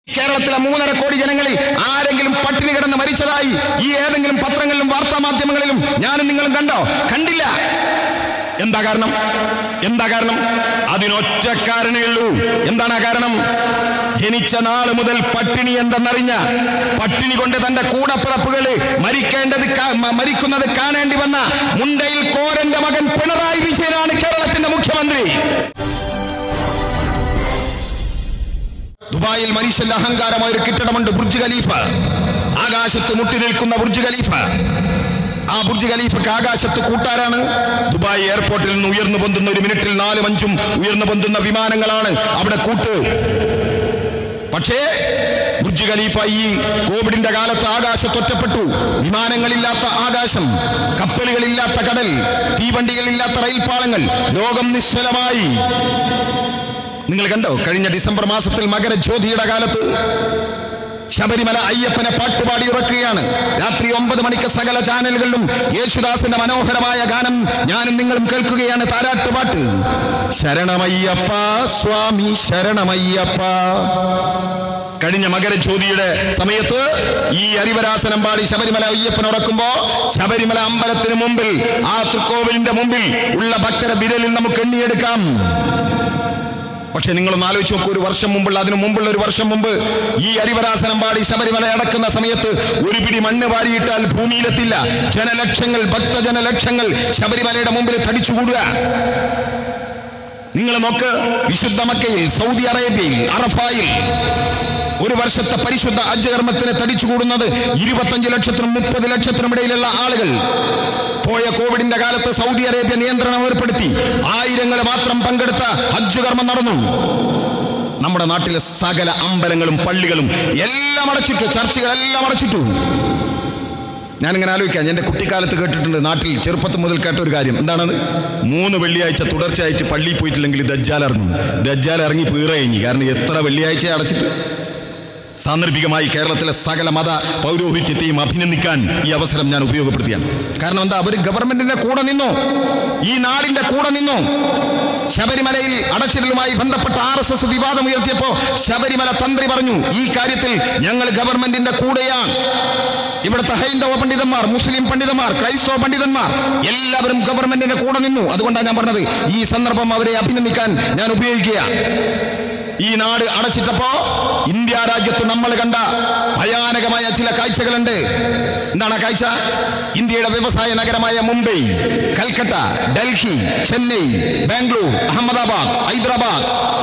കേരളത്തിലെ മൂന്നര കോടി ജനങ്ങളിൽ ആരെങ്കിലും പട്ടിണി കിടന്ന് മരിച്ചതായി ഈ ഏതെങ്കിലും പത്രങ്ങളിലും വാർത്താ മാധ്യമങ്ങളിലും ഞാനും നിങ്ങളും കണ്ടോ കണ്ടില്ല എന്താ കാരണം എന്താ കാരണം അതിനൊറ്റ കാരണമേ ഉള്ളൂ എന്താണ് ആ കാരണം ജനിച്ച നാൾ മുതൽ പട്ടിണി എന്തെന്നറിഞ്ഞ പട്ടിണി കൊണ്ട് തന്റെ കൂടപ്പിറപ്പുകള് മരിക്കേണ്ടത് കാ- മ- മരിക്കുന്നത് കാണേണ്ടി വന്ന മുണ്ടയിൽ കോരന്റെ മകൻ പിണറായി വിജയനാണ് കേരളത്തിന്റെ മുഖ്യമന്ത്രി ദുബായിൽ മനുഷ്യന്റെ അഹങ്കാരമായ ഒരു കെട്ടിടമുണ്ട് ബുർജ് ഖലീഫ ആകാശത്ത് മുട്ടി നിൽക്കുന്ന ബുർജ് ഖലീഫ ആ ബുർജ് ഖലീഫക്ക് ആകാശത്ത് കൂട്ടാരാണ് ദുബായ് എയർപോർട്ടിൽ നിന്ന് ഉയർന്നു പൊന്തുന്ന ഒരു മിനിറ്റിൽ നാലും അഞ്ചും ഉയർന്നു പൊന്തുന്ന വിമാനങ്ങളാണ് അവിടെ കൂട്ട് പക്ഷേ ബുർജ് ഖലീഫ ഈ കോവിഡിന്റെ കാലത്ത് ആകാശത്ത് ഒറ്റപ്പെട്ടു വിമാനങ്ങളില്ലാത്ത ആകാശം കപ്പലുകളില്ലാത്ത കടൽ തീവണ്ടികളില്ലാത്ത റെയിൽപാളങ്ങൾ ലോകം നിശ്ചലമായി നിങ്ങൾ കണ്ടോ കഴിഞ്ഞ ഡിസംബർ മാസത്തിൽ മകരജ്യോതിയുടെ കാലത്ത് ശബരിമല അയ്യപ്പനെ പാട്ടുപാടി ഉറക്കുകയാണ് രാത്രി ഒമ്പത് മണിക്ക് സകല ചാനലുകളിലും യേശുദാസിന്റെ മനോഹരമായ ഗാനം ഞാനും നിങ്ങളും കേൾക്കുകയാണ് താരാട്ടുപാട്ട് ശരണമയ്യപ്പ സ്വാമി ശരണമയ്യപ്പ കഴിഞ്ഞ മകരജ്യോതിയുടെ സമയത്ത് ഈ അരിവരാസനം പാടി ശബരിമല അയ്യപ്പൻ ഉറക്കുമ്പോ ശബരിമല അമ്പലത്തിന് മുമ്പിൽ ആ തൃക്കോവിലിന്റെ മുമ്പിൽ ഉള്ള ഭക്തരെ വിരലിൽ നമുക്ക് എണ്ണിയെടുക്കാം പക്ഷെ നിങ്ങളൊന്ന് ആലോചിച്ച് നോക്കൂ ഒരു വർഷം മുമ്പുള്ള അതിനു മുമ്പുള്ള ഒരു വർഷം മുമ്പ് ഈ അരിവരാസനം പാടി ശബരിമല അടക്കുന്ന സമയത്ത് ഒരു പിടി മണ്ണ് വാരിയിട്ടാൽ ഭൂമിയിലെത്തില്ല ജനലക്ഷങ്ങൾ ഭക്തജനലക്ഷങ്ങൾ ശബരിമലയുടെ മുമ്പിൽ തടിച്ചുകൂടുക നിങ്ങൾ നോക്ക് വിശുദ്ധ മക്കയിൽ സൗദി അറേബ്യയിൽ അറഫായിൽ ഒരു വർഷത്തെ പരിശുദ്ധ ഹജ്ജ് കർമ്മത്തിന് തടിച്ചുകൂടുന്നത് ഇരുപത്തഞ്ച് ലക്ഷത്തിനും മുപ്പത് ലക്ഷത്തിനും ഇടയിലുള്ള ആളുകൾ പോയ കോവിഡിന്റെ കാലത്ത് സൗദി അറേബ്യ നിയന്ത്രണം ഏർപ്പെടുത്തി ആയിരങ്ങൾ മാത്രം പങ്കെടുത്ത ഹജ്ജ് കർമ്മം നടന്നു നമ്മുടെ നാട്ടിലെ സകല അമ്പലങ്ങളും പള്ളികളും എല്ലാം അടച്ചിട്ടു ചർച്ചകളെല്ലാം അടച്ചിട്ടു ഞാനിങ്ങനെ ആലോചിക്കാം എൻ്റെ കുട്ടിക്കാലത്ത് കേട്ടിട്ടുണ്ട് നാട്ടിൽ ചെറുപ്പത്തിൽ മുതൽ കേട്ട ഒരു കാര്യം എന്താണത് മൂന്ന് വെള്ളിയാഴ്ച തുടർച്ചയായിട്ട് പള്ളിയിൽ പോയിട്ടില്ലെങ്കിൽ ദജ്ജാൽ ഇറങ്ങും ദജ്ജാൽ ഇറങ്ങി പീറ കഴിഞ്ഞു കാരണം എത്ര വെള്ളിയാഴ്ച അടച്ചിട്ട് സാന്ദർഭികമായി കേരളത്തിലെ സകല മത പൗരോഹിത്യത്തെയും അഭിനന്ദിക്കാൻ ഈ അവസരം ഞാൻ ഉപയോഗപ്പെടുത്തിയാണ് കാരണം എന്താ അവർ ഗവൺമെന്റിന്റെ കൂടെ നിന്നു ഈ നാടിന്റെ കൂടെ നിന്നു ശബരിമലയിൽ അടച്ചിടലുമായി ബന്ധപ്പെട്ട ആർ എസ് എസ് വിവാദം ഉയർത്തിയപ്പോ ശബരിമല തന്ത്രി പറഞ്ഞു ഈ കാര്യത്തിൽ ഞങ്ങൾ ഗവൺമെന്റിന്റെ കൂടെയാണ് ഇവിടുത്തെ ഹൈന്ദവ പണ്ഡിതന്മാർ മുസ്ലിം പണ്ഡിതന്മാർ ക്രൈസ്തവ പണ്ഡിതന്മാർ എല്ലാവരും ഗവൺമെന്റിന്റെ കൂടെ നിന്നു അതുകൊണ്ടാണ് ഞാൻ പറഞ്ഞത് ഈ സന്ദർഭം അവരെ അഭിനന്ദിക്കാൻ ഞാൻ ഉപയോഗിക്കുക ഈ നാട് അടച്ചിട്ടപ്പോ ഇന്ത്യ രാജ്യത്ത് നമ്മൾ കണ്ട ഭയാനകമായ ചില കാഴ്ചകളുണ്ട് എന്താണ് ആ കാഴ്ച ഇന്ത്യയുടെ വ്യവസായ നഗരമായ മുംബൈ കൽക്കട്ട ഡൽഹി ചെന്നൈ ബാംഗ്ലൂർ അഹമ്മദാബാദ് ഹൈദരാബാദ്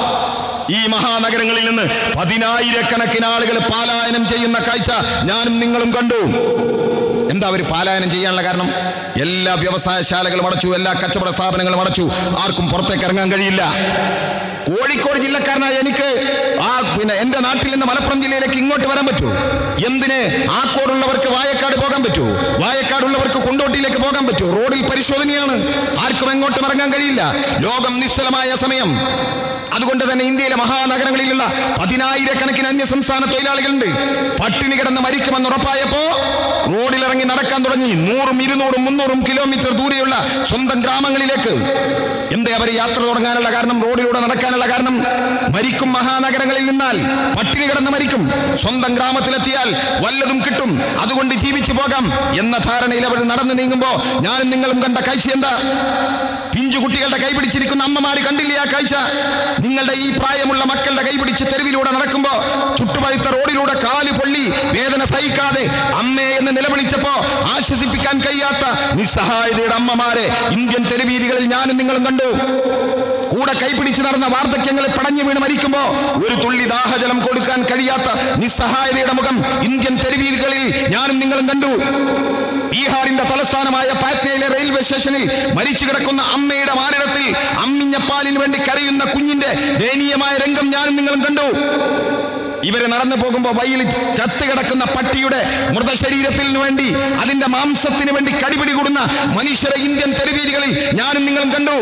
ഈ മഹാനഗരങ്ങളിൽ നിന്ന് പതിനായിരക്കണക്കിന് ആളുകൾ പാലായനം ചെയ്യുന്ന കാഴ്ച ഞാനും നിങ്ങളും കണ്ടു എന്താ അവർ പാലായനം ചെയ്യാനുള്ള കാരണം എല്ലാ വ്യവസായശാലകളും അടച്ചു എല്ലാ കച്ചവട സ്ഥാപനങ്ങളും അടച്ചു ആർക്കും പുറത്തേക്ക് ഇറങ്ങാൻ കഴിയില്ല കോഴിക്കോട് ജില്ലക്കാരനായ എനിക്ക് ആ പിന്നെ എന്റെ നാട്ടിൽ നിന്ന് മലപ്പുറം ജില്ലയിലേക്ക് ഇങ്ങോട്ട് വരാൻ പറ്റൂ എന്തിന് ആക്കോടുള്ളവർക്ക് വായക്കാട് പോകാൻ പറ്റൂ വായക്കാടുള്ളവർക്ക് കൊണ്ടോട്ടിയിലേക്ക് പോകാൻ പറ്റൂ റോഡിൽ പരിശോധനയാണ് ആർക്കും എങ്ങോട്ടും ഇറങ്ങാൻ കഴിയില്ല ലോകം നിശ്ചലമായ സമയം അതുകൊണ്ട് തന്നെ ഇന്ത്യയിലെ മഹാനഗരങ്ങളിലുള്ള പതിനായിരക്കണക്കിന് അന്യ സംസ്ഥാന തൊഴിലാളികളുണ്ട് പട്ടിണി കിടന്ന് മരിക്കുമെന്ന് ഉറപ്പായപ്പോ റോഡിലിറങ്ങി നടക്കാൻ തുടങ്ങി നൂറും ഇരുന്നൂറും മുന്നൂറും കിലോമീറ്റർ ദൂരെയുള്ള സ്വന്തം ഗ്രാമങ്ങളിലേക്ക് എന്തേ അവർ യാത്ര തുടങ്ങാനുള്ള കാരണം റോഡിലൂടെ നടക്കാനുള്ള കാരണം മരിക്കും മഹാനഗരങ്ങളിൽ നിന്നാൽ പട്ടിണി കിടന്ന് മരിക്കും സ്വന്തം ഗ്രാമത്തിലെത്തിയാൽ വല്ലതും കിട്ടും അതുകൊണ്ട് ജീവിച്ചു പോകാം എന്ന ധാരണയിൽ അവർ നടന്നു നീങ്ങുമ്പോ ഞാനും നിങ്ങളും കണ്ട കാഴ്ച എന്താ പിഞ്ചു കുട്ടികളുടെ കൈപിടിച്ചിരിക്കുന്ന അമ്മമാര് കണ്ടില്ലേ ആ കാഴ്ച നിങ്ങളുടെ ഈ പ്രായമുള്ള മക്കളുടെ കൈപിടിച്ച് തെരുവിലൂടെ നടക്കുമ്പോ ചുട്ടുപഴുത്ത റോഡിലൂടെ കാല് പൊള്ളി വേദന സഹിക്കാതെ അമ്മേ എന്ന് നിലവിളിച്ചപ്പോ ആശ്വസിപ്പിക്കാൻ കഴിയാത്ത നിസ്സഹായതയുടെ അമ്മമാരെ ഇന്ത്യൻ തെരുവീതികളിൽ ഞാനും നിങ്ങളും കണ്ടു കൂടെ കൈപിടിച്ച് നടന്ന വാർദ്ധക്യങ്ങൾ പടഞ്ഞു വീണ് മരിക്കുമ്പോ ഒരു തുള്ളി ദാഹജലം കൊടുക്കാൻ കഴിയാത്ത നിസ്സഹായതയുടെ മുഖം ഇന്ത്യൻ തെരുവീതികളിൽ ഞാനും നിങ്ങളും കണ്ടു ബീഹാറിന്റെ തലസ്ഥാനമായ പാറ്റ്നയിലെ റെയിൽവേ സ്റ്റേഷനിൽ മരിച്ചു കിടക്കുന്ന അമ്മയുടെ മാറിടത്തിൽ അമ്മിഞ്ഞപ്പാലിന് വേണ്ടി കരയുന്ന കുഞ്ഞിന്റെ ദയനീയമായ രംഗം ഞാനും നിങ്ങളും കണ്ടു ഇവര് നടന്നു പോകുമ്പോ വയ്യിൽ ചത്ത് കിടക്കുന്ന പട്ടിയുടെ മൃതശരീരത്തിന് വേണ്ടി അതിന്റെ മാംസത്തിന് വേണ്ടി കടിപിടി കൂടുന്ന മനുഷ്യരെ ഇന്ത്യൻ തെരുവീതികളിൽ ഞാനും നിങ്ങളും കണ്ടു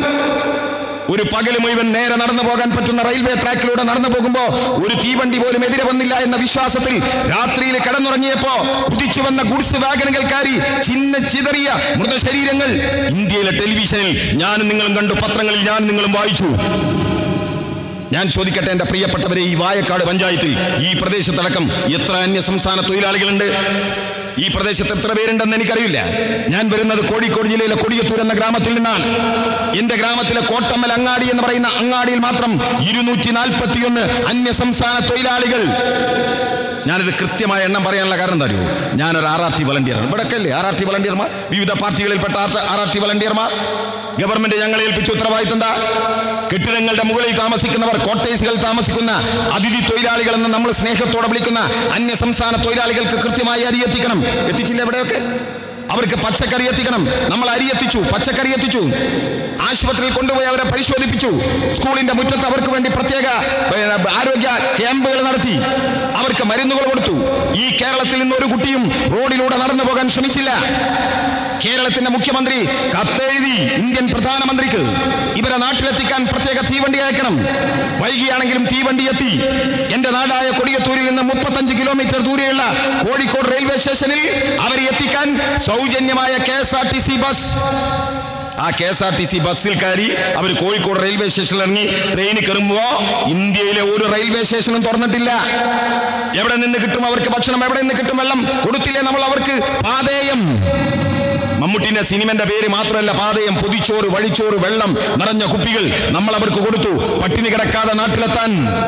ഒരു പകല് മുഴുവൻ നേരെ നടന്നു പോകാൻ പറ്റുന്ന റെയിൽവേ ട്രാക്കിലൂടെ നടന്നു പോകുമ്പോ ഒരു തീവണ്ടി പോലും എതിരെ വന്നില്ല എന്ന വിശ്വാസത്തിൽ രാത്രിയിൽ കിടന്നുറങ്ങിയപ്പോ കുതിച്ചു വന്ന ഗുഡ്സ് വാഗനുകൾക്കാരി ചിന്ന ചിതറിയ മൃതശരീരങ്ങൾ ഇന്ത്യയിലെ ടെലിവിഷനിൽ ഞാനും നിങ്ങളും കണ്ടു പത്രങ്ങളിൽ ഞാനും നിങ്ങളും വായിച്ചു ഞാൻ ചോദിക്കട്ടെ എൻ്റെ പ്രിയപ്പെട്ടവരെ ഈ വായക്കാട് പഞ്ചായത്തിൽ ഈ പ്രദേശത്തടക്കം എത്ര അന്യ സംസ്ഥാന തൊഴിലാളികളുണ്ട് ഈ പ്രദേശത്ത് എത്ര പേരുണ്ടെന്ന് എനിക്കറിയില്ല ഞാൻ വരുന്നത് കോഴിക്കോട് ജില്ലയിലെ കൊടിയത്തൂർ എന്ന ഗ്രാമത്തിൽ നിന്നാണ് എന്റെ ഗ്രാമത്തിലെ കോട്ടമ്മൽ അങ്ങാടി എന്ന് പറയുന്ന അങ്ങാടിയിൽ മാത്രം ഇരുന്നൂറ്റി നാൽപ്പത്തിയൊന്ന് അന്യ സംസ്ഥാന തൊഴിലാളികൾ ഞാനിത് കൃത്യമായ എണ്ണം പറയാനുള്ള കാരണം എന്താ അറിയോ ഞാനൊരു ആർ ആർ ടി വളണ്ടിയറാണ് ഇവിടെ ഒക്കെ അല്ലേ ആർ ആർ ടി വളണ്ടിയർമാർ വിവിധ പാർട്ടികളിൽപ്പെട്ട ആർ ആർ ടി വളണ്ടിയർമാർ ഗവൺമെന്റ് ഞങ്ങളെ ഏൽപ്പിച്ച ഉത്തരവാദിത്തം എന്താ കെട്ടിടങ്ങളുടെ മുകളിൽ താമസിക്കുന്നവർ കോട്ടേഴ്സുകൾ താമസിക്കുന്ന അതിഥി തൊഴിലാളികൾ എന്ന് നമ്മൾ സ്നേഹത്തോടെ വിളിക്കുന്ന അന്യ സംസ്ഥാന തൊഴിലാളികൾക്ക് കൃത്യമായി അരി എത്തിക്കണം എത്തിച്ചില്ല എവിടെയൊക്കെ അവർക്ക് പച്ചക്കറി എത്തിക്കണം നമ്മൾ അരി എത്തിച്ചു പച്ചക്കറി എത്തിച്ചു ആശുപത്രിയിൽ കൊണ്ടുപോയി അവരെ പരിശോധിപ്പിച്ചു സ്കൂളിന്റെ മുറ്റത്ത് അവർക്ക് വേണ്ടി പ്രത്യേക ഏ, ആരോഗ്യ ക്യാമ്പുകൾ നടത്തി അവർക്ക് മരുന്നുകൾ കൊടുത്തു ഈ കേരളത്തിൽ നിന്ന് ഒരു കുട്ടിയും റോഡിലൂടെ നടന്നു പോകാൻ ശ്രമിച്ചില്ല കേരളത്തിന്റെ മുഖ്യമന്ത്രി കത്തെഴുതി ഇന്ത്യൻ പ്രധാനമന്ത്രിക്ക് ഇവരെ നാട്ടിലെത്തിക്കാൻ പ്രത്യേക തീവണ്ടി അയക്കണം വൈകിയാണെങ്കിലും തീവണ്ടി എത്തി എന്റെ നാടായ കൊടിയത്തൂരിൽ നിന്ന് മുപ്പത്തഞ്ച് കിലോമീറ്റർ ദൂരെയുള്ള കോഴിക്കോട് റെയിൽവേ സ്റ്റേഷനിൽ അവരെ എത്തിക്കാൻ സൗജന്യമായ K S R T C bus ആ K S R T C ബസ്സിൽ കയറി അവർ കോഴിക്കോട് റെയിൽവേ സ്റ്റേഷനിൽ ഇറങ്ങി ട്രെയിനിൽ കയറുമ്പോ ഇന്ത്യയിലെ ഒരു റെയിൽവേ സ്റ്റേഷനും തുറന്നിട്ടില്ല എവിടെ നിന്ന് കിട്ടും അവർക്ക് ഭക്ഷണം എവിടെ നിന്ന് കിട്ടും വെള്ളം കൊടുത്തില്ലേ നമ്മൾ അവർക്ക് പാതേയം മമ്മൂട്ടിന്റെ സിനിമന്റെ പേര് മാത്രമല്ല പാതയം പൊതിച്ചോറ് വഴിച്ചോറ് വെള്ളം നിറഞ്ഞ കുപ്പികൾ നമ്മൾ അവർക്ക് കൊടുത്തു പട്ടിണി കിടക്കാതെ നാട്ടിലെത്താൻ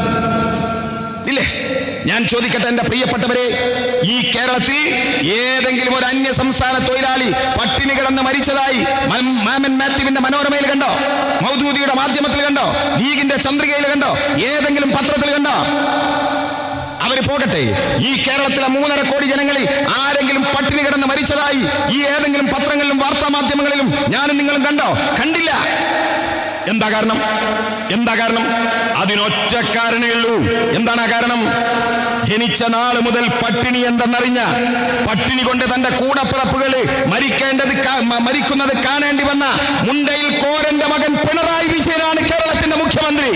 ഇല്ലേ ഞാൻ ചോദിക്കട്ടെ എന്റെ പ്രിയപ്പെട്ടവരെ ഈ കേരളത്തിൽ ഏതെങ്കിലും ഒരു അന്യ സംസ്ഥാന തൊഴിലാളി പട്ടിണി കിടന്ന് മരിച്ചതായി മം- മാമൻ മാത്യുവിന്റെ മനോരമയിൽ കണ്ടോ മൗദൂദിയുടെ മാധ്യമത്തിൽ കണ്ടോ ലീഗിന്റെ ചന്ദ്രികയിൽ കണ്ടോ ഏതെങ്കിലും പത്രത്തിൽ കണ്ടോ അവര് പോകട്ടെ ഈ കേരളത്തിലെ മൂന്നര കോടി ജനങ്ങളിൽ ആരെങ്കിലും പട്ടിണി കിടന്ന് മരിച്ചതായി ഈ ഏതെങ്കിലും പത്രങ്ങളിലും വാർത്താ മാധ്യമങ്ങളിലും ഞാനും നിങ്ങളും കണ്ടോ കണ്ടില്ല എന്താ കാരണം എന്താ കാരണം അതിനൊറ്റ കാരണമേ ഉള്ളൂ എന്താണ് ആ കാരണം ജനിച്ച നാൾ മുതൽ പട്ടിണി എന്തെന്നറിഞ്ഞ പട്ടിണി കൊണ്ട് തന്റെ കൂടപ്പിറപ്പുകള് മരിക്കേണ്ടത് കാ- മ- മരിക്കുന്നത് കാണേണ്ടി വന്ന മുണ്ടയിൽ കോരന്റെ മകൻ പിണറായി വിജയനാണ് കേരളത്തിന്റെ മുഖ്യമന്ത്രി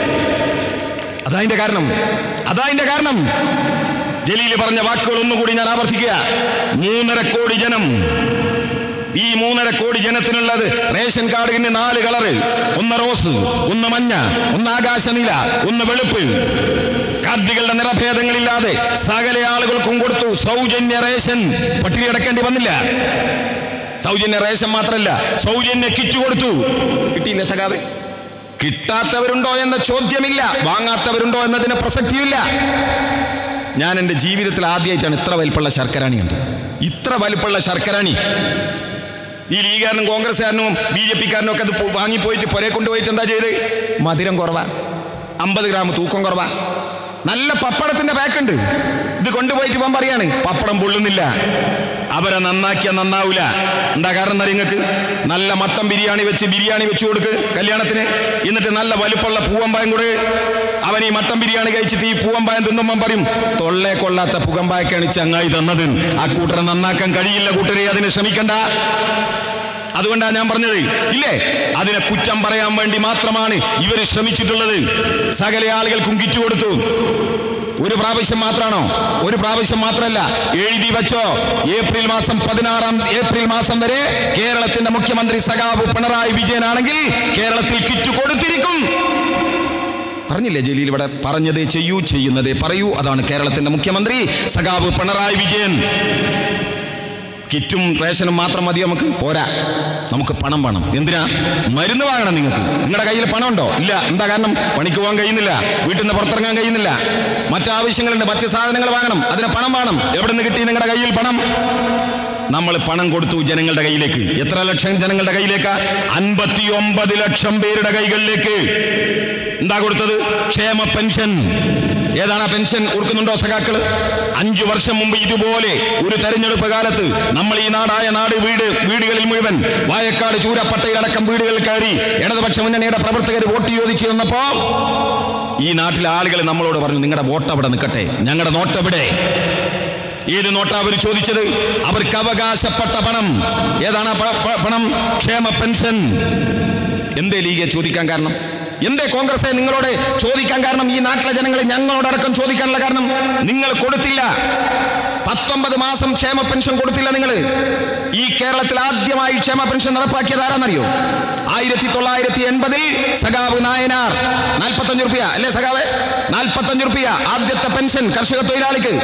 അതതിന്റെ കാരണം അതതിന്റെ കാരണം ജലീൽ പറഞ്ഞ വാക്കുകൾ ഒന്നുകൂടി ഞാൻ ആവർത്തിക്കുക മൂന്നര കോടി ജനം ഈ മൂന്നര കോടി ജനത്തിനുള്ളത് റേഷൻ കാർഡിന് നാല് കളറ് ഒന്ന് റോസ് ഒന്ന് മഞ്ഞ ഒന്ന് ആകാശനില ഒന്ന് വെളുപ്പ് കാർഡുകളുടെ നിറഭേദങ്ങളില്ലാതെ സകല ആളുകൾക്കും കൊടുത്തു സൗജന്യ റേഷൻ പട്ടിണി അടക്കേണ്ടി വന്നില്ല സൗജന്യ റേഷൻ മാത്രമല്ല സൗജന്യ കിറ്റ് കൊടുത്തു കിട്ടിയില്ല സഖാവേ കിട്ടാത്തവരുണ്ടോ എന്ന ചോദ്യമില്ല വാങ്ങാത്തവരുണ്ടോ എന്നതിന് പ്രസക്തിയില്ല ഞാൻ എൻ്റെ ജീവിതത്തിൽ ആദ്യമായിട്ടാണ് ഇത്ര വലിപ്പമുള്ള ശർക്കരാണി കണ്ടത് ഇത്ര വലിപ്പമുള്ള ശർക്കരാണി ഈ ലീഗുകാരനും കോൺഗ്രസ്സുകാരനും ബി ജെ പിക്കാരനും ഒക്കെ അത് പോ- വാങ്ങിപ്പോയിട്ട് പുരയെ കൊണ്ടുപോയിട്ട് എന്താ ചെയ്ത് മധുരം കുറവാ അമ്പത് ഗ്രാം തൂക്കം കുറവാ നല്ല പപ്പടത്തിന്റെ പാക്കുണ്ട് ഇത് കൊണ്ടുപോയിട്ട് ഇവൻ പറയാണ് പപ്പടം പൊള്ളുന്നില്ല അവരെ നന്നാക്കിയ നന്നാവൂല എന്താ കാരണം എന്താ നിങ്ങൾക്ക് നല്ല മട്ടൻ ബിരിയാണി വെച്ച് ബിരിയാണി വെച്ച് കൊടുക്ക് കല്യാണത്തിന് എന്നിട്ട് നല്ല വലുപ്പമുള്ള പൂവമ്പായം കൂടെ അവൻ ഈ മട്ടൻ ബിരിയാണി കഴിച്ചിട്ട് ഈ പൂവമ്പായം തിന്നുമ്പം പറയും തൊള്ളെ കൊള്ളാത്ത പുകമ്പായൊക്കെയാണ് ഈ ചങ്ങായി തന്നത് ആ കൂട്ടരെ നന്നാക്കാൻ കഴിയില്ല കൂട്ടരെ അതിന് ശ്രമിക്കണ്ട അതുകൊണ്ടാണ് ഞാൻ പറഞ്ഞത് ഇല്ലേ അതിനെ കുറ്റം പറയാൻ വേണ്ടി മാത്രമാണ് ഇവർ ശ്രമിച്ചിട്ടുള്ളത് സകല ആളുകൾക്കും കിറ്റ് കൊടുത്തു ഒരു പ്രാവശ്യം മാത്രമാണോ ഒരു പ്രാവശ്യം മാത്രമല്ല എഴുതി വെച്ചോ ഏപ്രിൽ മാസം പതിനാറാം ഏപ്രിൽ മാസം വരെ കേരളത്തിന്റെ മുഖ്യമന്ത്രി സഖാവ് പിണറായി വിജയനാണെങ്കിൽ കേരളത്തിൽ കിറ്റ് കൊടുത്തിരിക്കും പറഞ്ഞില്ലേ ജലീൽ ഇവിടെ പറഞ്ഞതേ ചെയ്യൂ ചെയ്യുന്നതേ പറയൂ അതാണ് കേരളത്തിന്റെ മുഖ്യമന്ത്രി സഖാവ് പിണറായി വിജയൻ കിറ്റും റേഷനും മാത്രം മതി നമുക്ക് പോരാ നമുക്ക് പണം വേണം എന്തിനാ മരുന്ന് വാങ്ങണം നിങ്ങൾക്ക് നിങ്ങളുടെ കയ്യിൽ പണം ഉണ്ടോ ഇല്ല എന്താ കാരണം പണിക്ക് പോകാൻ കഴിയുന്നില്ല വീട്ടിൽ നിന്ന് പുറത്തിറങ്ങാൻ കഴിയുന്നില്ല മറ്റാവശ്യങ്ങളുണ്ട് മറ്റ് സാധനങ്ങൾ വാങ്ങണം അതിന് പണം വേണം എവിടെ നിന്ന് കിട്ടി നിങ്ങളുടെ കയ്യിൽ പണം നമ്മൾ പണം കൊടുത്തു ജനങ്ങളുടെ കയ്യിലേക്ക് എത്ര ലക്ഷം ജനങ്ങളുടെ കയ്യിലേക്ക് അൻപത്തി ഒമ്പത് ലക്ഷം പേരുടെ കൈകളിലേക്ക് എന്താ കൊടുത്തത് ക്ഷേമ പെൻഷൻ ഏതാണ് ആ പെൻഷൻ കൊടുക്കുന്നുണ്ടോ സഖാക്കള് അഞ്ചു വർഷം മുമ്പ് ഇതുപോലെ ഒരു തെരഞ്ഞെടുപ്പ് കാലത്ത് നമ്മൾ ഈ നാടായ നാട് വീട് വീടുകളിൽ മുഴുവൻ വായക്കാട് ചൂരപ്പട്ടയിലടക്കം വീടുകളിൽ കയറി ഇടതുപക്ഷ മുന്നണിയുടെ പ്രവർത്തകർ വോട്ട് ചോദിച്ചു വന്നപ്പോ ഈ നാട്ടിലെ ആളുകൾ നമ്മളോട് പറഞ്ഞു നിങ്ങളുടെ വോട്ട് അവിടെ നിൽക്കട്ടെ ഞങ്ങളുടെ നോട്ടെവിടെ ഏത് നോട്ടാ അവർ ചോദിച്ചത് അവർക്ക് അവകാശപ്പെട്ട പണം ഏതാണ് ആ പ- പ- പണം ക്ഷേമ പെൻഷൻ എന്തേ ലീഗെ ചോദിക്കാൻ കാരണം എന്തേ കോൺഗ്രസ് നിങ്ങളോട് ചോദിക്കാൻ കാരണം ഈ നാട്ടിലെ ജനങ്ങൾ ഞങ്ങളോടടക്കം ചോദിക്കാനുള്ള കാരണം നിങ്ങൾ കൊടുത്തില്ല പത്തൊമ്പത് മാസം ക്ഷേമ പെൻഷൻ കൊടുത്തില്ല നിങ്ങൾ ഈ കേരളത്തിൽ ആദ്യമായി ക്ഷേമ പെൻഷൻ നടപ്പാക്കിയത് ആരാന്നറിയോ ആയിരത്തി തൊള്ളായിരത്തി എൺപതിൽ സഖാവ് നായനാർ നാൽപ്പത്തഞ്ച് റുപ്യ അല്ലേ സഖാവ് നാൽപ്പത്തഞ്ച് റുപ്യ ആദ്യത്തെ പെൻഷൻ കർഷക തൊഴിലാളിക്ക്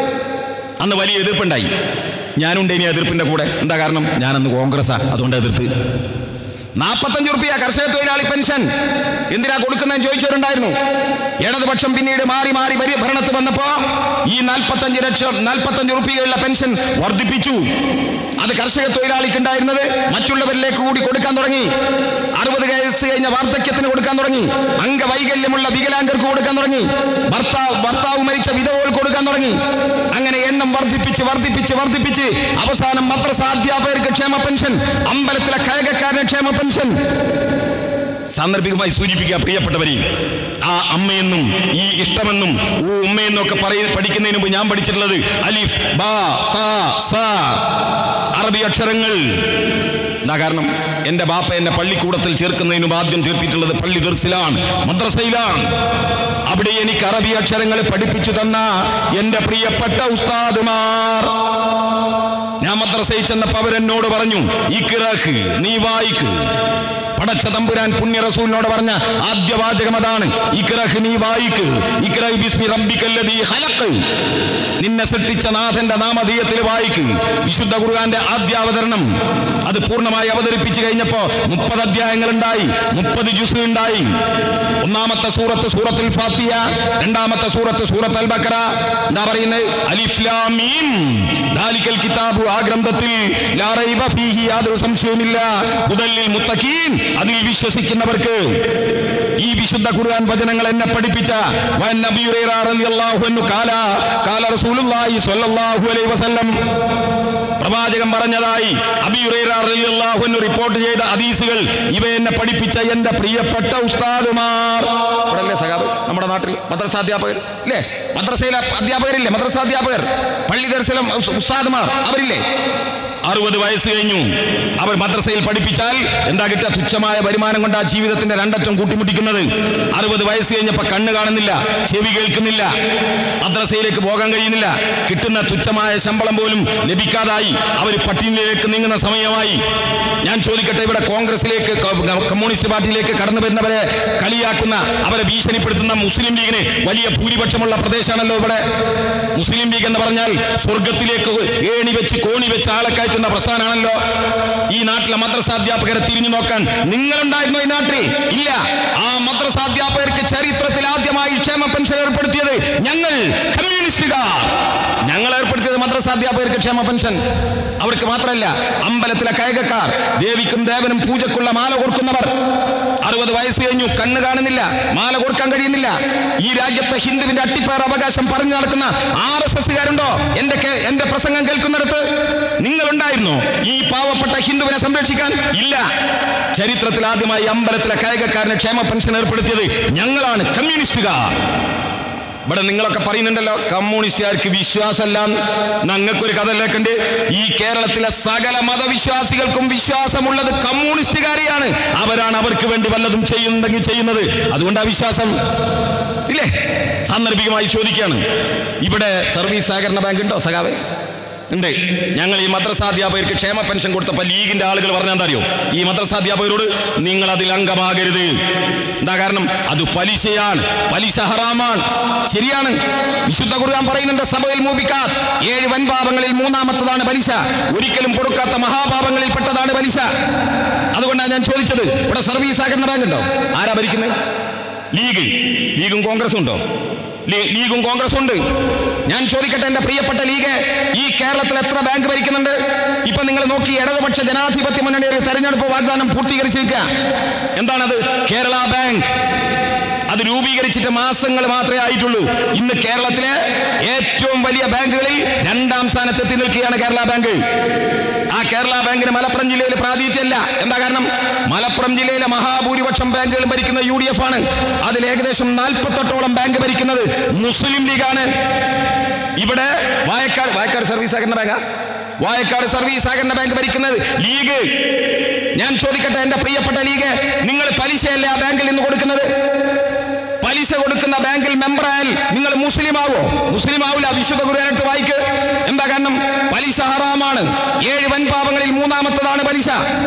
അന്ന് വലിയ എതിർപ്പുണ്ടായി ഞാനുണ്ട് ഇനി എതിർപ്പിന്റെ കൂടെ എന്താ കാരണം ഞാനന്ന് കോൺഗ്രസ്സാ അതുകൊണ്ട് എതിർത്ത് നാൽപ്പത്തഞ്ച് റുപ്യ കർഷക തൊഴിലാളി പെൻഷൻ എന്തിനാ കൊടുക്കുന്നതെന്ന് ചോദിച്ചവരുണ്ടായിരുന്നു ഇടതുപക്ഷം പിന്നീട് മാറി മാറി വരി ഭരണത്ത് വന്നപ്പോ ഈ നാൽപ്പത്തഞ്ച് ലക്ഷം നാൽപ്പത്തഞ്ച് റുപ്യയുള്ള പെൻഷൻ വർദ്ധിപ്പിച്ചു അത് കർഷക തൊഴിലാളിക്ക് ഉണ്ടായിരുന്നത് മറ്റുള്ളവരിലേക്ക് കൂടി കൊടുക്കാൻ തുടങ്ങി അറുപത് വയസ്സ് കഴിഞ്ഞ വാർദ്ധക്യത്തിന് കൊടുക്കാൻ തുടങ്ങി അംഗവൈകല്യമുള്ള വികലാംഗർക്ക് കൊടുക്കാൻ തുടങ്ങി ഭർത്താവ് ഭർത്താവ് മരിച്ച വിധവകൾക്ക് കൊടുക്കാൻ തുടങ്ങി അങ്ങനെ എണ്ണം വർദ്ധിപ്പിച്ച് വർദ്ധിപ്പിച്ച് വർദ്ധിപ്പിച്ച് അവസാനം മദ്രസ അധ്യാപകർക്ക് ക്ഷേമ പെൻഷൻ അമ്പലത്തിലെ കഴകക്കാരന് ക്ഷേമ പെൻഷൻ സാന്ദർഭികമായി സൂചിപ്പിക്കുക പ്രിയപ്പെട്ടവരെ ആ അമ്മയെന്നും ഈ ഇഷ്ടമെന്നും ഊ ഉമ്മയെന്നും ഒക്കെ പറയ പഠിക്കുന്നതിന് മുമ്പ് ഞാൻ പഠിച്ചിട്ടുള്ളത് അലിഫ് ബാ താ സ അറബി അക്ഷരങ്ങൾ എന്താ കാരണം എന്റെ ബാപ്പ എന്നെ പള്ളിക്കൂടത്തിൽ ചേർക്കുന്നതിന് മുമ്പ് ആദ്യം ചേർത്തിട്ടുള്ളത് പള്ളി ദർസിലാണ് മദ്രസയിലാണ് അവിടെ എനിക്ക് അറബി അക്ഷരങ്ങൾ പഠിപ്പിച്ചു തന്ന എന്റെ പ്രിയപ്പെട്ട ഉസ്താദുമാർ ഞാൻ മദ്രസയിൽ ചെന്നപ്പോ അവരെന്നോട് പറഞ്ഞു ഇക്റഹ് നീ വായിക്ക് പടച്ച തമ്പുരാൻ പുണ്യ റസൂലിനോട് പറഞ്ഞ ആദ്യ വാചകം അതാണ് ഇക്റഹ് നീ വായിക്ക് ഇക്റഹ് ബിസ്മി റബ്ബിക്കല്ലദീ ഖലഖ് നിന്നെ സൃഷ്ടിച്ച നാഥന്റെ നാമധേയത്തിൽ വായിക്ക് വിശുദ്ധ ഖുർആന്റെ ആദ്യ അവതരണം അത് പൂർണ്ണമായി അവതരിപ്പിച്ചു കഴിഞ്ഞപ്പോ മുപ്പത് അധ്യായങ്ങൾ ഉണ്ടായി മുപ്പത് ജുസ് ഉണ്ടായി ഒന്നാമത്തെ സൂറത്ത് സൂറത്തുൽ ഫാത്തിയ രണ്ടാമത്തെ സൂറത്ത് സൂറത്ത് അൽ ബക്കറ എന്താ പറയുന്നത് അലിഫ് ലാം മീം ദാലിക്കൽ കിതാബു ആ ഗ്രന്ഥത്തിൽ ലാ റൈബ ഫീഹി യാതൊരു സംശയവുമില്ല ഹുദല്ലിൽ മുത്തഖീൻ അതിൽ വിശ്വസിക്കുന്നവർക്ക് ഈ വിശുദ്ധ ഖുർആൻ വചനങ്ങൾ എന്നെ പഠിപ്പിച്ച വൻ നബി ഹുറൈറ റളിയല്ലാഹു അൻഹു കാല കാല റസൂലുള്ളാഹി സ്വല്ലല്ലാഹു അലൈഹി വസല്ലം പ്രവാചകൻ പറഞ്ഞതായി അബി ഹുറൈറ റളിയല്ലാഹു അൻഹു റിപ്പോർട്ട് ചെയ്ത ഹദീസുകൾ ഇവ എന്നെ പഠിപ്പിച്ച എന്റെ പ്രിയപ്പെട്ട ഉസ്താദുമാർ ഇവിടല്ലേ സഖാബ് നമ്മുടെ നാട്ടിൽ മദ്രസ അധ്യാപകർ ഇല്ലേ മദ്രസയിലെ അധ്യാപകരില്ലേ മദ്രസ അധ്യാപകർ പള്ളി ദർശനം ഉസ്താദുമാർ അവരില്ലേ അറുപത് വയസ്സ് കഴിഞ്ഞു അവർ മദ്രസയിൽ പഠിപ്പിച്ചാൽ എന്താ കിട്ടുക തുച്ഛമായ വരുമാനം കൊണ്ട് ആ ജീവിതത്തിന്റെ രണ്ടറ്റം കൂട്ടിമുട്ടിക്കുന്നത് അറുപത് വയസ്സ് കഴിഞ്ഞപ്പോ കണ്ണ് കാണുന്നില്ല ചെവി കേൾക്കുന്നില്ല മദ്രസയിലേക്ക് പോകാൻ കഴിയുന്നില്ല കിട്ടുന്ന തുച്ഛമായ ശമ്പളം പോലും ലഭിക്കാതായി അവർ പട്ടിണിയിലേക്ക് നീങ്ങുന്ന സമയമായി ഞാൻ ചോദിക്കട്ടെ ഇവിടെ കോൺഗ്രസിലേക്ക് ക- കമ്മ്യൂണിസ്റ്റ് പാർട്ടിയിലേക്ക് കടന്നു വരുന്നവരെ കളിയാക്കുന്ന അവരെ ഭീഷണിപ്പെടുത്തുന്ന മുസ്ലിം ലീഗിന് വലിയ ഭൂരിപക്ഷമുള്ള പ്രദേശമാണല്ലോ ഇവിടെ മുസ്ലിം ലീഗ് എന്ന് പറഞ്ഞാൽ സ്വർഗത്തിലേക്ക് ഏണി വെച്ച് കോണി വെച്ച് ആളെ കയറ്റുന്ന പ്രസ്ഥാനമാണല്ലോ ഈ നാട്ടിലെ മദ്രസാധ്യാപകരെ തിരിഞ്ഞു നോക്കാൻ നിങ്ങളുണ്ടായിരുന്നോ ഈ നാട്ടിൽ ഇല്ല ആ മദ്രസാധ്യാപകർക്ക് ചരിത്രത്തിൽ ആദ്യമായി ക്ഷേമ പെൻഷൻ ഏർപ്പെടുത്തിയത് ഞങ്ങൾ കമ്മ്യൂണിസ്റ്റുകാർ ഞങ്ങൾ ഏർപ്പെടുത്തിയത് മദ്രസാധ്യാപകർക്ക് ക്ഷേമ പെൻഷൻ അവർക്ക് മാത്രമല്ല അമ്പലത്തിലെ കയകക്കാർ ദേവിക്കും ദേവനും പൂജക്കുള്ള മാല കൊടുക്കുന്നവർ അറുപത് വയസ്സ് കഴിഞ്ഞു കണ്ണ് കാണുന്നില്ല മാല കൊടുക്കാൻ കഴിയുന്നില്ല ഈ രാജ്യത്തെ ഹിന്ദുവിന്റെ അട്ടിപ്പേർ അവകാശം പറഞ്ഞു നടക്കുന്ന ആർ എസ് എസ്സുകാരുണ്ടോ എന്റെ കേ- എന്റെ പ്രസംഗം കേൾക്കുന്നിടത്ത് നിങ്ങൾ ഉണ്ടായിരുന്നോ ഈ പാവപ്പെട്ട ഹിന്ദുവിനെ സംരക്ഷിക്കാൻ ഇല്ല ചരിത്രത്തിൽ ആദ്യമായി അമ്പലത്തിലെ കായികക്കാരന് ക്ഷേമ പെൻഷൻ ഏർപ്പെടുത്തിയത് ഞങ്ങളാണ് കമ്മ്യൂണിസ്റ്റുകാർ ഇവിടെ നിങ്ങളൊക്കെ പറയുന്നുണ്ടല്ലോ കമ്മ്യൂണിസ്റ്റുകാർക്ക് വിശ്വാസമല്ല ഞങ്ങൾക്കൊരു കഥ കേൾക്കണ്ട് ഈ കേരളത്തിലെ സകല മതവിശ്വാസികൾക്കും വിശ്വാസമുള്ളത് കമ്മ്യൂണിസ്റ്റുകാരെയാണ് അവരാണ് അവർക്ക് വേണ്ടി വല്ലതും ചെയ്യുന്നുണ്ടെങ്കിൽ ചെയ്യുന്നത് അതുകൊണ്ടാ വിശ്വാസം ഇല്ലേ സാന്ദർഭികമായി ചോദിക്കുകയാണ് ഇവിടെ സർവീസ് സഹകരണ ബാങ്ക് ഉണ്ടോ സഖാവേ ഉണ്ട് ഞങ്ങൾ ഈ മദ്രസാധ്യാപകർക്ക് ക്ഷേമ പെൻഷൻ കൊടുത്തപ്പോൾ ലീഗിന്റെ ആളുകൾ പറഞ്ഞാൽ എന്താ അറിയോ ഈ മദ്രസാധ്യാപകരോട് നിങ്ങൾ അതിൽ അംഗമാകരുത് എന്താ കാരണം അത് പലിശയാണ് പലിശ ഹറാമാണ് ശരിയാണ് വിശുദ്ധ ഖുർആൻ പറയുന്നുണ്ട് സഭയിൽ മൂപിക്കാത്ത് ഏഴ് വൻപാപങ്ങളിൽ മൂന്നാമത്തതാണ് പലിശ ഒരിക്കലും പൊറുക്കാത്ത മഹാപാപങ്ങളിൽ പെട്ടതാണ് പലിശ അതുകൊണ്ടാണ് ഞാൻ ചോദിച്ചത് ഇവിടെ സർവീസ് സഹകരണ ബാങ്ക് ഉണ്ടോ ആരാ ഭരിക്കുന്നത് ലീഗ് ലീഗും കോൺഗ്രസും ഉണ്ടോ ലീ- ലീഗും കോൺഗ്രസും ഉണ്ട് ഞാൻ ചോദിക്കട്ടെ എന്റെ പ്രിയപ്പെട്ട ലീഗ് ഈ കേരളത്തിൽ എത്ര ബാങ്ക് ഭരിക്കുന്നുണ്ട് ഇപ്പൊ നിങ്ങൾ നോക്കി ഇടതുപക്ഷ ജനാധിപത്യ മുന്നണിയുടെ തെരഞ്ഞെടുപ്പ് വാഗ്ദാനം പൂർത്തീകരിച്ചിരിക്കുക എന്താണത് കേരള ബാങ്ക് അത് രൂപീകരിച്ചിട്ട് മാസങ്ങൾ മാത്രമേ ആയിട്ടുള്ളൂ ഇന്ന് കേരളത്തിലെ ഏറ്റവും വലിയ ബാങ്കുകളിൽ രണ്ടാം സ്ഥാനത്തെത്തി നിൽക്കുകയാണ് കേരള ബാങ്ക് ആ കേരള ബാങ്കിന് മലപ്പുറം ജില്ലയിൽ പ്രാതിനിധ്യമല്ല എന്താ കാരണം മലപ്പുറം ജില്ലയിലെ മഹാഭൂരിപക്ഷം ബാങ്കുകൾ ഭരിക്കുന്നത് യു ഡി എഫ് ആണ് അതിൽ ഏകദേശം നാൽപ്പത്തെട്ടോളം ബാങ്ക് ഭരിക്കുന്നത് മുസ്ലിം ലീഗാണ് ഇവിടെ വായക്കാട് വായക്കാട് സർവീസ് സഹകരണ ബാങ്കാ വായക്കാട് സർവീസ് സഹകരണ ബാങ്ക് ഭരിക്കുന്നത് ലീഗ് ഞാൻ ചോദിക്കട്ടെ എന്റെ പ്രിയപ്പെട്ട ലീഗ് നിങ്ങൾ പലിശയല്ലേ ആ ബാങ്കിൽ നിന്ന് കൊടുക്കുന്നത് പലിശ കൊടുക്കുന്ന ബാങ്കിൽ മെമ്പറായാൽ നിങ്ങൾ മുസ്ലിം ആവോ മുസ്ലിം ആവില്ല വിശുദ്ധ ഖുർആാനടുത്ത് വായിക്ക് എന്താ എന്താ കാരണം പലിശ ഹറാമാണ് ഏഴ് വൻപാപങ്ങളിൽ മൂന്നാമത്തതാണ് പലിശ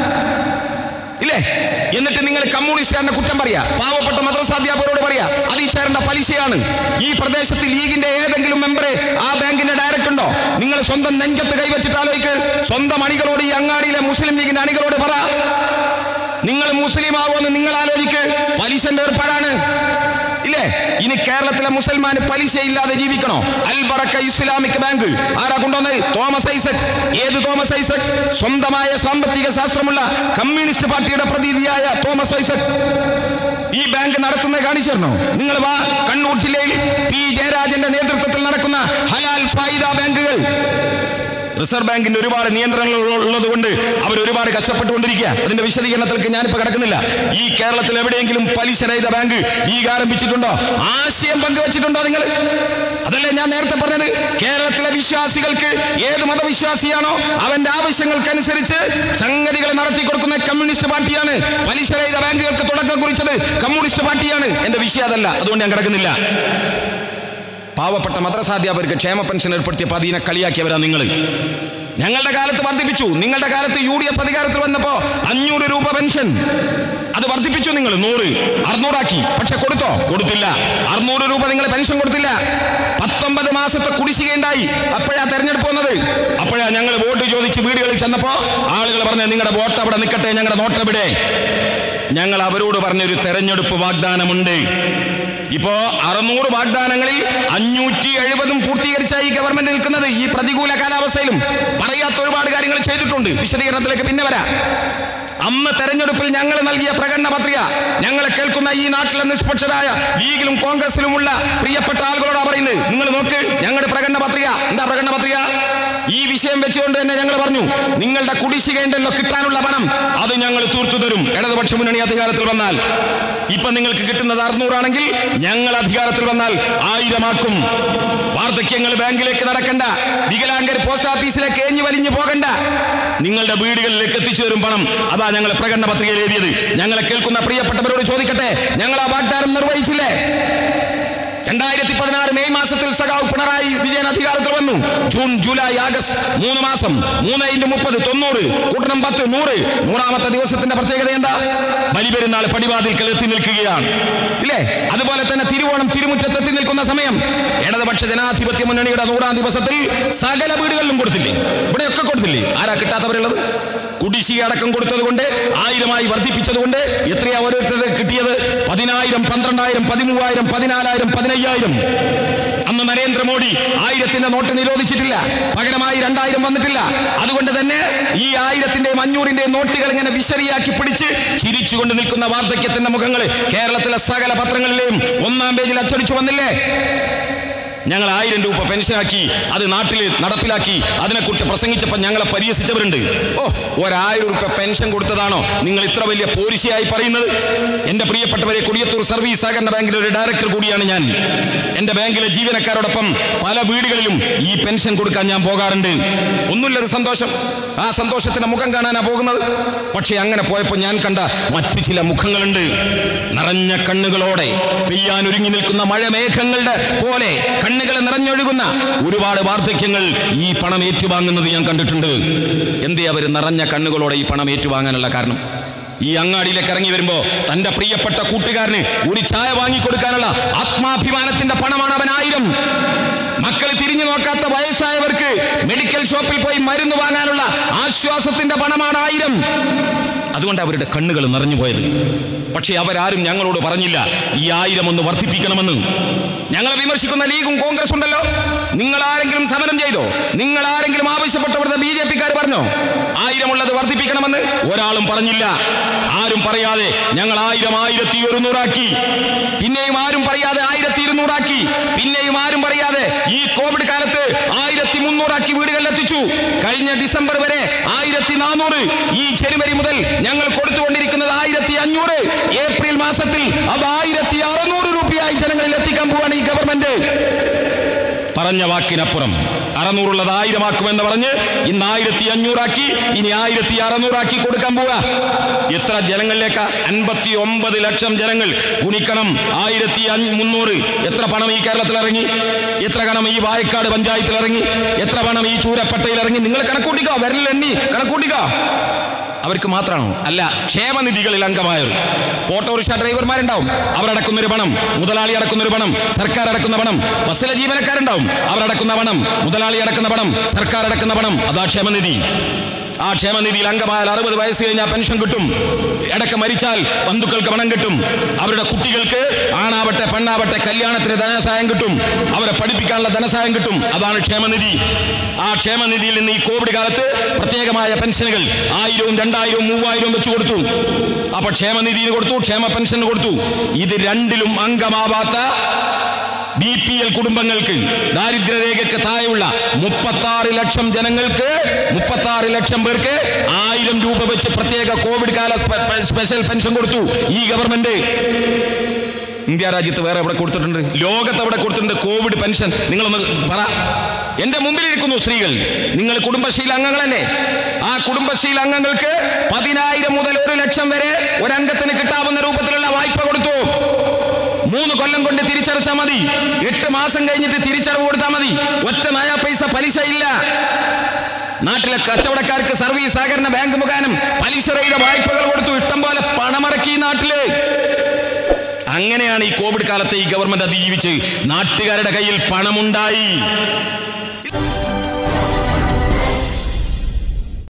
ഇല്ലേ എന്നിട്ട് നിങ്ങൾ കമ്മ്യൂണിസ്റ്റുകാരന്റെ കുറ്റം പറയാ പാവപ്പെട്ട മദ്രസാധ്യാപകരോട് പറയാ അത് ഈ ചേരേണ്ട പലിശയാണ് ഈ പ്രദേശത്ത് ലീഗിന്റെ ഏതെങ്കിലും മെമ്പറെ ആ ബാങ്കിന്റെ ഡയറക്ടർ ഉണ്ടോ നിങ്ങൾ സ്വന്തം നെഞ്ചത്ത് കൈവച്ചിട്ട് ആലോചിക്ക് സ്വന്തം അണികളോട് ഈ അങ്ങാടിയിലെ മുസ്ലിം ലീഗിന്റെ അണികളോട് പറ നിങ്ങൾ മുസ്ലിം ആവുമെന്ന് നിങ്ങൾ ആലോചിക്ക് പലിശന്റെ ഏർപ്പാടാണ് ഇല്ലേ ഇനി കേരളത്തിലെ മുസൽമാന് പലിശ ഇല്ലാതെ ജീവിക്കണോ അൽബറക്ക ഇസ്ലാമിക് ബാങ്ക് ആരാ കൊണ്ടുവന്നത് തോമസ് ഐസക് ഏത് തോമസ് ഐസക് സ്വന്തമായ സാമ്പത്തിക ശാസ്ത്രമുള്ള കമ്മ്യൂണിസ്റ്റ് പാർട്ടിയുടെ പ്രതിനിധിയായ തോമസ് ഐസക് ഈ ബാങ്ക് നടത്തുന്നത് കാണിച്ചിരുന്നോ നിങ്ങൾ വാ കണ്ണൂർ ജില്ലയിൽ പി ജയരാജന്റെ നേതൃത്വത്തിൽ നടക്കുന്ന ഹലാൽ ഫായിദ ബാങ്കുകൾ റിസർവ് ബാങ്കിന്റെ ഒരുപാട് നിയന്ത്രണങ്ങൾ ഉള്ളത് കൊണ്ട് അവർ ഒരുപാട് കഷ്ടപ്പെട്ടുകൊണ്ടിരിക്കുക അതിന്റെ വിശദീകരണത്തിലേക്ക് ഞാനിപ്പോ കിടക്കുന്നില്ല ഈ കേരളത്തിൽ എവിടെയെങ്കിലും പലിശരഹിത ബാങ്ക് ലീഗ് ആരംഭിച്ചിട്ടുണ്ടോ ആശയം പങ്കുവച്ചിട്ടുണ്ടോ നിങ്ങൾ അതല്ലേ ഞാൻ നേരത്തെ പറഞ്ഞത് കേരളത്തിലെ വിശ്വാസികൾക്ക് ഏത് മതവിശ്വാസിയാണോ അവന്റെ ആവശ്യങ്ങൾക്കനുസരിച്ച് സംഗതികൾ നടത്തി കൊടുക്കുന്ന കമ്മ്യൂണിസ്റ്റ് പാർട്ടിയാണ് പലിശരഹിത ബാങ്കുകൾക്ക് തുടക്കം കുറിച്ചത് കമ്മ്യൂണിസ്റ്റ് പാർട്ടിയാണ് എന്റെ വിഷയം അതല്ല അതുകൊണ്ട് ഞാൻ കിടക്കുന്നില്ല പാവപ്പെട്ട മദ്രസാധ്യാപകർക്ക് ക്ഷേമ പെൻഷൻ ഏർപ്പെടുത്തിയപ്പോൾ അതിനെ കളിയാക്കിയവരാ നിങ്ങൾ ഞങ്ങളുടെ കാലത്ത് വർദ്ധിപ്പിച്ചു നിങ്ങളുടെ കാലത്ത് യു ഡി എഫ് അധികാരത്തിൽ വന്നപ്പോ അഞ്ഞൂറ് രൂപ പെൻഷൻ അത് വർദ്ധിപ്പിച്ചു നിങ്ങൾ നൂറ് അറുന്നൂറാക്കി പക്ഷെ കൊടുത്തോ കൊടുത്തില്ല അറുന്നൂറ് രൂപ നിങ്ങൾ പെൻഷൻ കൊടുത്തില്ല പത്തൊമ്പത് മാസത്തെ കുടിശ്ശികയുണ്ടായി അപ്പോഴാ തെരഞ്ഞെടുപ്പ് വന്നത് അപ്പോഴാ ഞങ്ങൾ വോട്ട് ചോദിച്ച് വീടുകളിൽ ചെന്നപ്പോ ആളുകൾ പറഞ്ഞ നിങ്ങളുടെ വോട്ട് അവിടെ നിൽക്കട്ടെ ഞങ്ങളുടെ നോട്ടെവിടെ ഞങ്ങൾ അവരോട് പറഞ്ഞൊരു തെരഞ്ഞെടുപ്പ് വാഗ്ദാനമുണ്ട് ഇപ്പോ അറുന്നൂറ് വാഗ്ദാനങ്ങളിൽ അഞ്ഞൂറ്റി എഴുപതും പൂർത്തീകരിച്ച ഈ ഗവൺമെന്റ് നിൽക്കുന്നത് ഈ പ്രതികൂല കാലാവസ്ഥയിലും പറയാത്ത ഒരുപാട് കാര്യങ്ങൾ ചെയ്തിട്ടുണ്ട് വിശദീകരണത്തിലേക്ക് പിന്നെ വരാം അന്ന് തെരഞ്ഞെടുപ്പിൽ ഞങ്ങൾ നൽകിയ പ്രകടന പത്രിക ഞങ്ങളെ കേൾക്കുന്ന ഈ നാട്ടിലെ നിഷ്പക്ഷരായ ലീഗിലും കോൺഗ്രസിലുമുള്ള പ്രിയപ്പെട്ട ആളുകളോടാ പറയുന്നത് നിങ്ങൾ നോക്ക് ഞങ്ങളുടെ പ്രകടന പത്രിക എന്താ പ്രകടന പത്രിക ഈ വിഷയം വെച്ചുകൊണ്ട് തന്നെ ഞങ്ങൾ പറഞ്ഞു നിങ്ങളുടെ കുടിശ്ശിക ഉണ്ടല്ലോ കിട്ടാനുള്ള പണം അത് ഞങ്ങൾ തീർത്തു തരും ഇടതുപക്ഷ മുന്നണി അധികാരത്തിൽ വന്നാൽ ഇപ്പൊ നിങ്ങൾക്ക് കിട്ടുന്നത് അറുന്നൂറാണെങ്കിൽ ഞങ്ങൾ അധികാരത്തിൽ വന്നാൽ ആയിരമാക്കും വാർദ്ധക്യങ്ങൾ ബാങ്കിലേക്ക് നടക്കണ്ട വികലാംഗർ പോസ്റ്റ് ഓഫീസിലേക്ക് ഏഞ്ഞു വലിഞ്ഞു പോകണ്ട നിങ്ങളുടെ വീടുകളിലേക്ക് എത്തിച്ചു തരും പണം അതാ ഞങ്ങൾ പ്രകടന പത്രികയിൽ എഴുതിയത് ഞങ്ങളെ കേൾക്കുന്ന പ്രിയപ്പെട്ടവരോട് ചോദിക്കട്ടെ ഞങ്ങൾ ആ വാഗ്ദാനം നിർവഹിച്ചില്ലേ രണ്ടായിരത്തി പതിനാറ് മെയ് മാസത്തിൽ സഖാവ് പിണറായി വിജയൻ അധികാരത്തിൽ വന്നു ജൂൺ ജൂലൈ ആഗസ്റ്റ് മൂന്ന് മാസം മൂന്ന് ഇൻറ്റു മുപ്പത് തൊണ്ണൂറ് കൂട്ടണം പത്ത് നൂറ് നൂറാമത്തെ ദിവസത്തിന്റെ പ്രത്യേകത എന്താ ബലിപെരുന്നാൾ പടിവാതിൽക്കൽ എത്തി നിൽക്കുകയാണ് ഇല്ലേ അതുപോലെ തന്നെ തിരുവോണം തിരുമുറ്റത്ത് എത്തി നിൽക്കുന്ന സമയം ഇടതുപക്ഷ ജനാധിപത്യ മുന്നണിയുടെ നൂറാം ദിവസത്തിൽ സകല വീടുകളിലും കൊടുത്തില്ലേ ഇവിടെയൊക്കെ കൊടുത്തില്ലേ ആരാ കിട്ടാത്തവരുള്ളത് കുടിശ്ശിക അടക്കം കൊടുത്തത് കൊണ്ട് ആയിരമായി വർദ്ധിപ്പിച്ചത് കൊണ്ട് എത്രയാ ഓരോരുത്തർക്ക് കിട്ടിയത് പതിനായിരം പന്ത്രണ്ടായിരം പതിമൂവായിരം പതിനാലായിരം പതിനയ്യായിരം അന്ന് നരേന്ദ്രമോദി ആയിരത്തിന്റെ നോട്ട് നിരോധിച്ചിട്ടില്ല പകരമായി രണ്ടായിരം വന്നിട്ടില്ല അതുകൊണ്ട് തന്നെ ഈ ആയിരത്തിന്റെയും അഞ്ഞൂറിന്റെയും നോട്ടുകൾ ഇങ്ങനെ വിശറിയാക്കി പിടിച്ച് ചിരിച്ചുകൊണ്ട് നിൽക്കുന്ന വാർദ്ധക്യത്തിന്റെ മുഖങ്ങൾ കേരളത്തിലെ സകല പത്രങ്ങളിലെയും ഒന്നാം പേജിൽ അച്ചടിച്ചു വന്നില്ലേ ഞങ്ങൾ ആയിരം രൂപ പെൻഷനാക്കി അത് നാട്ടിൽ നടപ്പിലാക്കി അതിനെക്കുറിച്ച് പ്രസംഗിച്ചപ്പോൾ ഞങ്ങളെ പരിഹസിച്ചവരുണ്ട് ഓ ഒരായിരം രൂപ പെൻഷൻ കൊടുത്തതാണോ നിങ്ങൾ ഇത്ര വലിയ പോരിശയായി പറയുന്നത് എൻ്റെ പ്രിയപ്പെട്ടവരെ കൊടിയത്തൂർ സർവീസ് സഹകരണ ബാങ്കിലെ ഒരു ഡയറക്ടർ കൂടിയാണ് ഞാൻ എൻ്റെ ബാങ്കിലെ ജീവനക്കാരോടൊപ്പം പല വീടുകളിലും ഈ പെൻഷൻ കൊടുക്കാൻ ഞാൻ പോകാറുണ്ട് ഒന്നുമില്ലൊരു സന്തോഷം ആ സന്തോഷത്തിന്റെ മുഖം കാണാനാ പോകുന്നത് പക്ഷേ അങ്ങനെ പോയപ്പോൾ ഞാൻ കണ്ട മറ്റു ചില മുഖങ്ങളുണ്ട് നിറഞ്ഞ കണ്ണുകളോടെ പെയ്യാൻ ഒരുങ്ങി നിൽക്കുന്ന മഴമേഘങ്ങളുടെ പോലെ കണ്ണുകൾ നിറഞ്ഞൊഴുകുന്ന ഒരുപാട് വാർദ്ധക്യങ്ങൾ ഈ പണം ഏറ്റുവാങ്ങുന്നത് ഞാൻ കണ്ടിട്ടുണ്ട് എന്തേ അവർ നിറഞ്ഞ കണ്ണുകളോടെ ഈ പണം ഏറ്റുവാങ്ങാനുള്ള കാരണം ഈ അങ്ങാടിയിലേക്ക് ഇറങ്ങി വരുമ്പോ തന്റെ പ്രിയപ്പെട്ട കൂട്ടുകാരന് ഒരു ചായ വാങ്ങിക്കൊടുക്കാനുള്ള ആത്മാഭിമാനത്തിന്റെ പണമാണ് അവൻ ആയിരം മക്കൾ തിരിഞ്ഞു നോക്കാത്ത വയസ്സായവർക്ക് മെഡിക്കൽ ഷോപ്പിൽ പോയി മരുന്ന് വാങ്ങാനുള്ള ആശ്വാസത്തിന്റെ പണമാണ് ആയിരം അതുകൊണ്ട് അവരുടെ കണ്ണുകൾ നിറഞ്ഞു പോയത് പക്ഷേ അവരാരും ഞങ്ങളോട് പറഞ്ഞില്ല ഈ ആയിരം ഒന്ന് വർദ്ധിപ്പിക്കണമെന്ന് ഞങ്ങളെ വിമർശിക്കുന്ന ലീഗും കോൺഗ്രസ് ഉണ്ടല്ലോ നിങ്ങൾ ആരെങ്കിലും സമരം ചെയ്തോ നിങ്ങൾ ആരെങ്കിലും ആവശ്യപ്പെട്ടവരുടെ ബി ജെ പിക്കാർ പറഞ്ഞോ ആയിരമുള്ളത് വർദ്ധിപ്പിക്കണമെന്ന് ഒരാളും പറഞ്ഞില്ല ആരും പറയാതെ ഞങ്ങൾ ആയിരം ആയിരത്തി ഒരുന്നൂറാക്കി പിന്നെയും ആരും പറയാതെ ആയിരത്തി ഇരുന്നൂറാക്കി പിന്നെയും ആരും പറയാതെ ഈ കോവിഡ് കാലത്ത് ആയിരത്തി മുന്നൂറാക്കി വീടുകളിൽ എത്തിച്ചു കഴിഞ്ഞ ഡിസംബർ വരെ ആയിരത്തി നാനൂറ് ഈ ജനുവരി മുതൽ ഞങ്ങൾ കൊടുത്തുകൊണ്ടിരിക്കുന്നത് ആയിരത്തി അഞ്ഞൂറ് ഏപ്രിൽ മാസത്തിൽ അത് ആയിരത്തി അറുന്നൂറ് രൂപയായി ജനങ്ങളിൽ എത്തിക്കാൻ പോവാണ് ഈ ഗവൺമെന്റ് പറഞ്ഞ വാക്കിനപ്പുറം അറുന്നൂറുള്ളത് ആയിരമാക്കുമെന്ന് പറഞ്ഞ് ഇന്ന് ആയിരത്തി അഞ്ഞൂറാക്കി ഇനി ആയിരത്തി അറുന്നൂറാക്കി കൊടുക്കാൻ പോവുക എത്ര ജനങ്ങളിലേക്ക് അൻപത്തി ഒമ്പത് ലക്ഷം ജനങ്ങൾ ഗുണിക്കണം ആയിരത്തി മുന്നൂറ് എത്ര പണം ഈ കേരളത്തിൽ ഇറങ്ങി എത്ര പണം ഈ വായക്കാട് പഞ്ചായത്തിൽ ഇറങ്ങി എത്ര പണം ഈ ചൂരപ്പട്ടയിൽ ഇറങ്ങി നിങ്ങൾ കണക്കൂട്ടിക്കോ വിരലെണ്ണി കണക്കൂട്ടിക്കോ അവർക്ക് മാത്രമാണോ അല്ല ക്ഷേമനിധികളിൽ അംഗമായവർ ഓട്ടോറിക്ഷ ഡ്രൈവർമാരുണ്ടാവും അവരടക്കുന്നൊരു പണം മുതലാളി അടക്കുന്നൊരു പണം സർക്കാർ അടക്കുന്ന പണം ബസ്സിലെ ജീവനക്കാരുണ്ടാവും അവരടക്കുന്ന പണം മുതലാളി അടക്കുന്ന പണം സർക്കാർ അടക്കുന്ന പണം അതാ ക്ഷേമനിധി ആ ക്ഷേമനിധിയിൽ അംഗമായാൽ അറുപത് വയസ്സ് കഴിഞ്ഞാൽ പെൻഷൻ കിട്ടും ഇടയ്ക്ക് മരിച്ചാൽ ബന്ധുക്കൾക്ക് പണം കിട്ടും അവരുടെ കുട്ടികൾക്ക് ആണാവട്ടെ പെണ്ണാവട്ടെ കല്യാണത്തിന് ധനസഹായം കിട്ടും അവരെ പഠിപ്പിക്കാനുള്ള ധനസഹായം കിട്ടും അതാണ് ക്ഷേമനിധി ആ ക്ഷേമനിധിയിൽ നിന്ന് ഈ കോവിഡ് കാലത്ത് പ്രത്യേകമായ പെൻഷനുകൾ ആയിരവും രണ്ടായിരവും മൂവായിരവും വെച്ച് കൊടുത്തു അപ്പൊ ക്ഷേമനിധിയിൽ കൊടുത്തു ക്ഷേമ പെൻഷന് കൊടുത്തു ഇത് രണ്ടിലും അംഗമാവാത്ത ബി പി എൽ കുടുംബങ്ങൾക്ക് ദാരിദ്ര്യരേഖയ്ക്ക് താഴെയുള്ള മുപ്പത്തി ആറ് ലക്ഷം ജനങ്ങൾക്ക് മുപ്പത്തി ആറ് ലക്ഷം പേർക്ക് ആയിരം രൂപ വെച്ച് പ്രത്യേക കോവിഡ് കാല സ്പെ- സ്പെ- സ്പെഷ്യൽ പെൻഷൻ കൊടുത്തു ഈ ഗവൺമെന്റ് ഇന്ത്യ രാജ്യത്ത് വേറെ എവിടെ കൊടുത്തിട്ടുണ്ട് ലോകത്ത് എവിടെ കൊടുത്തിട്ടുണ്ട് കോവിഡ് പെൻഷൻ നിങ്ങളൊന്ന് പറ എന്റെ മുമ്പിലിരിക്കുന്നു സ്ത്രീകൾ നിങ്ങൾ കുടുംബശ്രീയിൽ അംഗങ്ങളല്ലേ ആ കുടുംബശ്രീയിൽ അംഗങ്ങൾക്ക് പതിനായിരം മുതൽ ഒരു ലക്ഷം വരെ ഒരംഗത്തിന് കിട്ടാവുന്ന രൂപത്തിലുള്ള വായ്പ കൊടുത്തു മൂന്ന് കൊല്ലം കൊണ്ട് തിരിച്ചടച്ചാൽ മതി എട്ട് മാസം കഴിഞ്ഞിട്ട് തിരിച്ചടവ് കൊടുത്താൽ മതി ഒറ്റ നയാ പൈസ പലിശ ഇല്ല നാട്ടിലെ കച്ചവടക്കാർക്ക് സർവീസ് സഹകരണ ബാങ്ക് മുഖാനം പലിശ രഹിത വായ്പകൾ കൊടുത്തു ഇഷ്ടം പോലെ പണമറക്കി ഈ നാട്ടില് അങ്ങനെയാണ് ഈ കോവിഡ് കാലത്തെ ഈ ഗവൺമെന്റ് അതിജീവിച്ച് നാട്ടുകാരുടെ കയ്യിൽ പണമുണ്ടായി